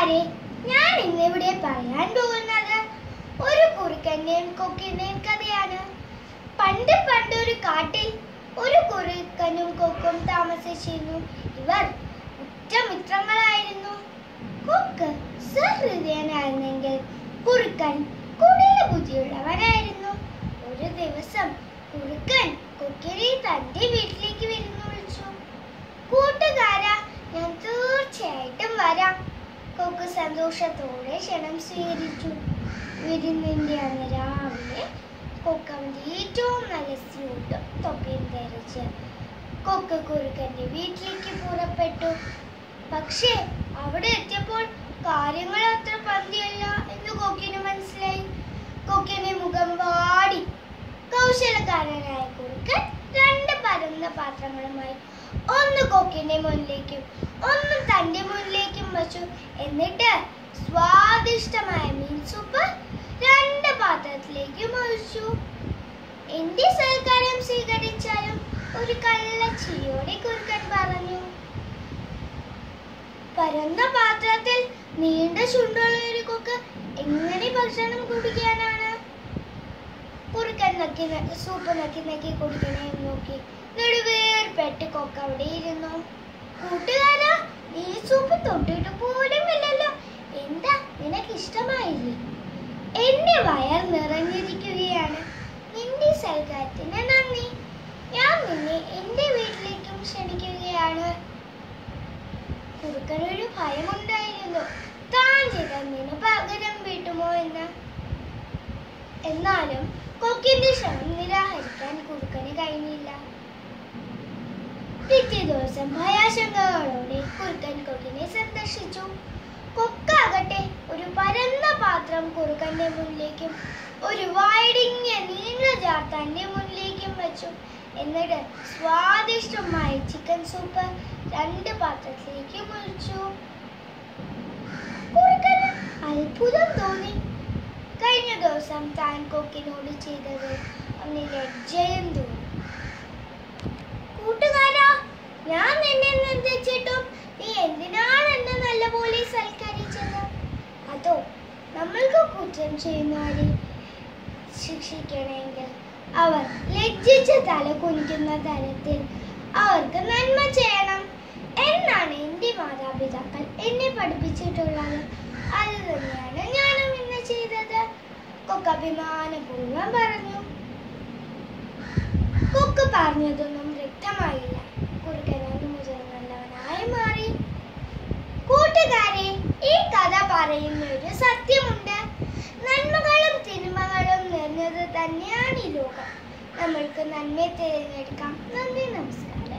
കൂട്ടുകാരെ ഞാൻ ഇന്നിവിടെ പറയാൻ പോകുന്നത് ഒരു കുറുക്കന്റെയും കൊക്കിന്റെയും കഥയാണ് പണ്ട് പണ്ടൊരു കാട്ടിൽ ഒരു കുറുക്കനും കൊക്കും താമസിച്ചിരുന്നു ഇവർ ഉറ്റമിത്രങ്ങളായിരുന്നു കൊക്ക് സഹൃദയനായിരുന്നെങ്കിൽ കുറുക്കൻ കുടില ബുദ്ധിയുള്ളവനായിരുന്നു ഒരു ദിവസം കുറുക്കൻ കൊക്കിനെ തന്റെ വീട്ടിലേക്ക് വിരുന്നു വിളിച്ചു കൂട്ടുകാരാ ഞാൻ തീർച്ചയായിട്ടും വരാം കൊക്ക് സന്തോഷത്തോടെ ക്ഷണം സ്വീകരിച്ചു വിരുന്നിന്റെ അന്ന് രാവിലെ കൊക്ക് അവന്റെ ഏറ്റവും നല്ല സ്യൂട്ടും തൊപ്പിയും ധരിച്ച് കൊക്ക് കുറുക്കന്റെ വീട്ടിലേക്ക് പുറപ്പെട്ടു പക്ഷേ അവിടെ എത്തിയപ്പോൾ കാര്യങ്ങൾ അത്ര പന്തിയല്ല എന്ന് കൊക്കിന് മനസ്സിലായി കൊക്കിന്റെ മുഖം വാടി കൗശലക്കാരനായ കുറുക്കൻ രണ്ട് പരന്ന പാത്രങ്ങളുമായി ഒന്ന് കൊക്കിന്റെ മുന്നിലേക്കും ഒന്ന് തന്റെ മുന്നിലേക്കും വച്ചു എന്നിട്ട് സ്വാദിഷ്ടമായ മീൻ സൂപ്പ് രണ്ട് പാത്രത്തിലേക്കും ഒഴിച്ചു എന്റെ സൽക്കാരം സ്വീകരിച്ചാലും ഒരു കള്ളച്ചിരിയോടെ കുറുക്കൻ പറഞ്ഞു പരന്ന പാത്രത്തിൽ നീണ്ട ചുണ്ടുള്ള ഒരു കൊക്ക് എങ്ങനെ ഭക്ഷണം കുടിക്കാനാണ് കുറുക്കൻ നക്കി ന- സൂപ്പ് നക്കി നക്കി കുടിക്കണേ എന്ന് നോക്കി നെടുവേർപ്പെട്ട് കൊക്ക അവിടെ ഇരുന്നു കൂട്ടുകാരാ നീ സൂപ്പ് തൊട്ടിട്ട് പോലും ഇല്ലല്ലോ എന്താ നിനക്ക് ഇഷ്ടമായില്ലേ എന്റെ വയർ നിറഞ്ഞിരിക്കുകയാണ് നിന്റെ സൽക്കാരത്തിന് നന്ദി ഞാൻ നിന്നെ എന്റെ വീട്ടിലേക്കും ക്ഷണിക്കുകയാണ് കുറുക്കനൊരു ഭയമുണ്ടായിരുന്നു താൻ ചെയ്തതിന് പകരം വീട്ടുമോ എന്ന് എന്നാലും കൊക്കിന്റെ ശ്രമം നിരാകരിക്കാൻ കുറുക്കന് കഴിഞ്ഞില്ല പിറ്റേ ദിവസം ഭയാശങ്കകളോടെ കുറുക്കൻ കൊക്കിനെ സന്ദർശിച്ചു കൊക്കാകട്ടെ ഒരു പരന്ന പാത്രം കുറുക്കന്റെ മുന്നിലേക്കും ഒരു വൈഡിങ്ങിയ നീണ്ട ജാർ തന്റെ മുന്നിലേക്കും വെച്ചു എന്നിട്ട് സ്വാദിഷ്ടമായ ചിക്കൻ സൂപ്പ് രണ്ട് പാത്രത്തിലേക്ക് ഒഴിച്ചു കുറുക്കന് അത്ഭുതം തോന്നി കഴിഞ്ഞ ദിവസം താൻ കൊക്കിനോട് ചെയ്തത് അവന് ലജ്ജയും തോന്നി കൂട്ടുകാരാ ഞാൻ നിന്നെ നിർദ്ദേശിച്ചിട്ടും നീ എന്തിനാണ് എന്നെ നല്ലപോലെ സൽക്കരിച്ചത് അതോ നമ്മൾക്ക് കുറ്റം ചെയ്യുന്നവരെ ശിക്ഷിക്കണമെങ്കിൽ അവർ ലജ്ജിച്ച തല കുനിക്കുന്ന തരത്തിൽ അവർക്ക് നന്മ ചെയ്യണം എന്നാണ് എൻ്റെ മാതാപിതാക്കൾ എന്നെ പഠിപ്പിച്ചിട്ടുള്ളത് അത് തന്നെയാണ് ഞാനും ഇന്ന് ചെയ്തത് കൊക്ക് അഭിമാനപൂർവ്വം പറഞ്ഞു കൊക്ക് പറഞ്ഞതൊന്നും വ്യക്തമായില്ല കുറുക്കൻ അന്ന് മുതൽ നല്ലവനായി മാറി കൂട്ടുകാരെ ഈ കഥ പറയുന്ന ഒരു സത്യമുണ്ട് നന്മകളും തിന്മകളും നിറഞ്ഞത് തന്നെയാണ് ഈ ലോകം നമ്മൾക്ക് നന്മയെ തിരഞ്ഞെടുക്കാം നന്ദി നമസ്കാരം